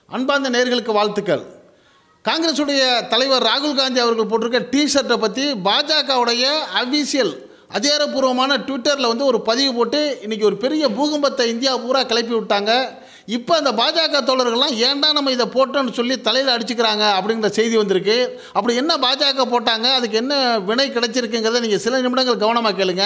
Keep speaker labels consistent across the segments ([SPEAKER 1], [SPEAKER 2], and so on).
[SPEAKER 1] அன்பார்ந்த நேர்களுக்கு வாழ்த்துக்கள் காங்கிரஸுடைய தலைவர் ராகுல் காந்தி அவர்கள் போட்டிருக்க டிஷர்ட்டை பற்றி பாஜகவுடைய அபிஷியல் அதிகாரப்பூர்வமான ட்விட்டரில் வந்து ஒரு பதிவு போட்டு இன்றைக்கி ஒரு பெரிய பூகம்பத்தை இந்தியா பூரா கிளப்பி விட்டாங்க இப்போ அந்த பாஜக தோழர்கள்லாம் ஏன்டா நம்ம இதை போட்டோம்னு சொல்லி தலையில் அடிச்சுக்கிறாங்க அப்படிங்கிற செய்தி வந்திருக்கு அப்படி என்ன பாஜக போட்டாங்க அதுக்கு என்ன வினை கிடைச்சிருக்குங்கிறத நீங்கள் சில நிமிடங்கள் கவனமாக கேளுங்க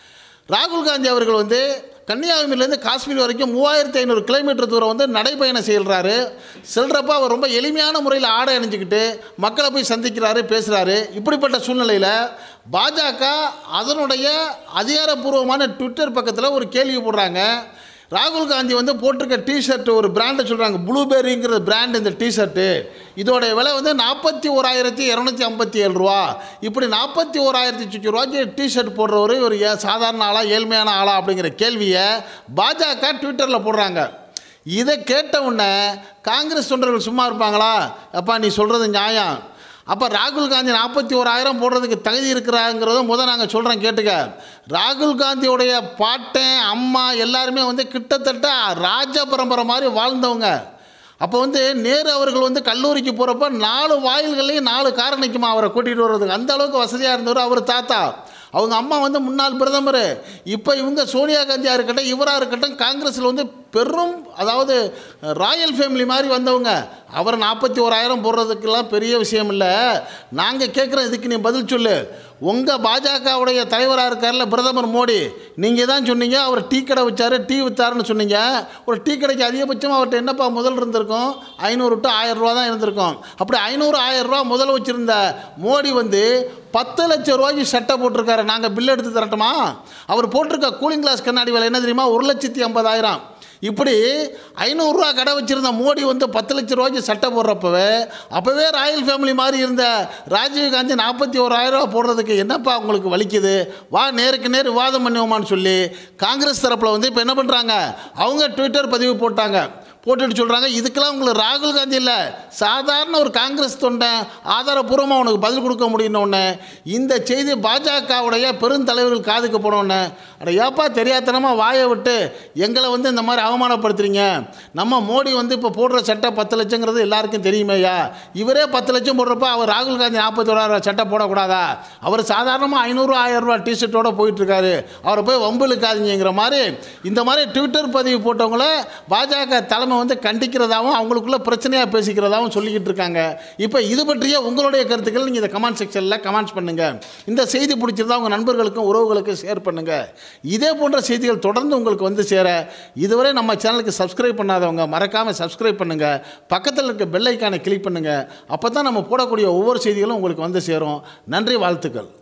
[SPEAKER 1] ராகுல் காந்தி அவர்கள் வந்து கன்னியாகுமரியிலேருந்து காஷ்மீர் வரைக்கும் மூவாயிரத்தி ஐநூறு கிலோமீட்டர் தூரம் வந்து நடைபயணம் செய்கிறாரு செல்றப்ப அவர் ரொம்ப எளிமையான முறையில் ஆடை அணிஞ்சுக்கிட்டு மக்களை போய் சந்திக்கிறாரு பேசுகிறாரு இப்படிப்பட்ட சூழ்நிலையில் பாஜக அதனுடைய அதிகாரப்பூர்வமான ட்விட்டர் பக்கத்தில் ஒரு கேள்வி போடுறாங்க ராகுல் காந்தி வந்து போட்டிருக்க டிஷர்ட் ஒரு பிராண்டை சொல்கிறாங்க ப்ளூபெரிங்கிற பிராண்ட் இந்த டிஷர்ட்டு இதோடைய விலை வந்து நாற்பத்தி ஓராயிரத்தி இரநூத்தி ஐம்பத்தி ஏழு ரூபா இப்படி நாற்பத்தி ஓராயிரத்தி சுற்றி ரூபாய்க்கு டிஷர்ட் போடுறவர் ஒரு ஏ- சாதாரண ஆளா ஏழ்மையான ஆளா அப்படிங்கிற கேள்வியை பாஜக ட்விட்டரில் போடுறாங்க இதை கேட்ட உடனே காங்கிரஸ் தொண்டர்கள் சும்மா இருப்பாங்களா அப்பா நீ சொல்கிறது நியாயம் அப்போ ராகுல் காந்தி நாற்பத்தி ஓராயிரம் போடுறதுக்கு தகுதி இருக்கிறாங்கிறத முதல் நாங்கள் சொல்கிறோம் கேட்டுக்க ராகுல் காந்தியோடைய பாட்டன் அம்மா எல்லாருமே வந்து கிட்டத்தட்ட ராஜ பரம்பரை மாதிரி வாழ்ந்தவங்க அப்போ வந்து நேரு அவர்கள் வந்து கல்லூரிக்கு போகிறப்ப நாலு வாயில்கள்லையும் நாலு கார் நிற்குமா அவரை கூட்டிகிட்டு வர்றதுக்கு அந்த அளவுக்கு வசதியாக இருந்தவர் அவர் தாத்தா அவங்க அம்மா வந்து முன்னாள் பிரதமர் இப்போ இவங்க சோனியா காந்தியாக இருக்கட்டும் இவராக இருக்கட்டும் காங்கிரஸில் வந்து பெரும் அதாவது ராயல் ஃபேமிலி மாதிரி வந்தவங்க அவர் நாற்பத்தி ஓராயிரம் போடுறதுக்கெல்லாம் பெரிய விஷயம் இல்லை நாங்கள் கேட்குறோம் இதுக்கு நீ பதில் சொல்லு உங்கள் பாஜகவுடைய தலைவராக இருக்கார்ல பிரதமர் மோடி நீங்கள் தான் சொன்னீங்க அவர் டீ கடை வச்சாரு டீ விற்றாருன்னு சொன்னீங்க ஒரு டீ கடைக்கு அதிகபட்சம் அவர்கிட்ட என்னப்பா முதல் இருந்திருக்கும் ஐநூறு டு ஆயிரம் ரூபா தான் இருந்திருக்கும் அப்படி ஐநூறு ஆயிரம் ரூபா முதல் வச்சுருந்த மோடி வந்து பத்து லட்சம் ரூபாய்க்கு சட்டை போட்டிருக்காரு நாங்கள் பில் எடுத்து தரட்டுமா அவர் போட்டிருக்க கூலிங் கிளாஸ் கண்ணாடி விலை என்ன தெரியுமா ஒரு லட்சத்தி ஐம்பதாயிரம் இப்படி ஐநூறுரூவா கடை வச்சுருந்த மோடி வந்து பத்து லட்ச ரூபாய்க்கு சட்டை போடுறப்பவே அப்போவே ராயல் ஃபேமிலி மாதிரி இருந்த ராஜீவ் காந்தி நாற்பத்தி ஓராயிரம் ரூபா போடுறதுக்கு என்னப்பா உங்களுக்கு வலிக்குது வா நேருக்கு நேர் விவாதம் பண்ணுவோமான்னு சொல்லி காங்கிரஸ் தரப்பில் வந்து இப்போ என்ன பண்ணுறாங்க அவங்க ட்விட்டர் பதிவு போட்டாங்க போட்டுட்டு சொல்கிறாங்க இதுக்கெல்லாம் உங்களுக்கு ராகுல் காந்தி இல்லை சாதாரண ஒரு காங்கிரஸ் தொண்டன் ஆதாரபூர்வமாக உனக்கு பதில் கொடுக்க முடியும்னு இந்த செய்தி பாஜகவுடைய பெருந்தலைவர்கள் காதுக்கு போனோடனே அட ஏப்பா தெரியாதனமாக வாயை விட்டு எங்களை வந்து இந்த மாதிரி அவமானப்படுத்துறீங்க நம்ம மோடி வந்து இப்போ போடுற சட்டை பத்து லட்சங்கிறது எல்லாருக்கும் தெரியுமேயா இவரே பத்து லட்சம் போடுறப்ப அவர் ராகுல் காந்தி நாற்பத்தி ஓராயிரம் சட்டை போடக்கூடாதா அவர் சாதாரணமாக ஐநூறு ஆயிரம் ரூபா டிஷர்ட்டோட போயிட்டுருக்காரு அவரை போய் வம்பு இழுக்காதீங்கிற மாதிரி இந்த மாதிரி ட்விட்டர் பதிவு போட்டவங்கள பாஜக தலைமை வந்து கண்டிக்கிறதாவும் அவங்களுக்குள்ள பிரச்சனையாக பேசிக்கிறதாவும் சொல்லிக்கிட்டு இருக்காங்க இப்போ இது பற்றிய உங்களுடைய கருத்துக்கள் நீங்கள் இந்த கமெண்ட் செக்ஷனில் கமெண்ட்ஸ் பண்ணுங்கள் இந்த செய்தி பிடிச்சிருந்தா உங்கள் நண்பர்களுக்கும் உறவுகளுக்கும் ஷேர் பண்ணுங்கள் இதே போன்ற செய்திகள் தொடர்ந்து உங்களுக்கு வந்து சேர இதுவரை நம்ம சேனலுக்கு சப்ஸ்கிரைப் பண்ணாதவங்க மறக்காமல் சப்ஸ்கிரைப் பண்ணுங்கள் பக்கத்தில் இருக்க பெல் ஐக்கானை கிளிக் பண்ணுங்கள் அப்போ தான் நம்ம போடக்கூடிய ஒவ்வொரு செய்திகளும் உங்களுக்கு வந்து சேரும் நன்றி வாழ்த்துக்கள்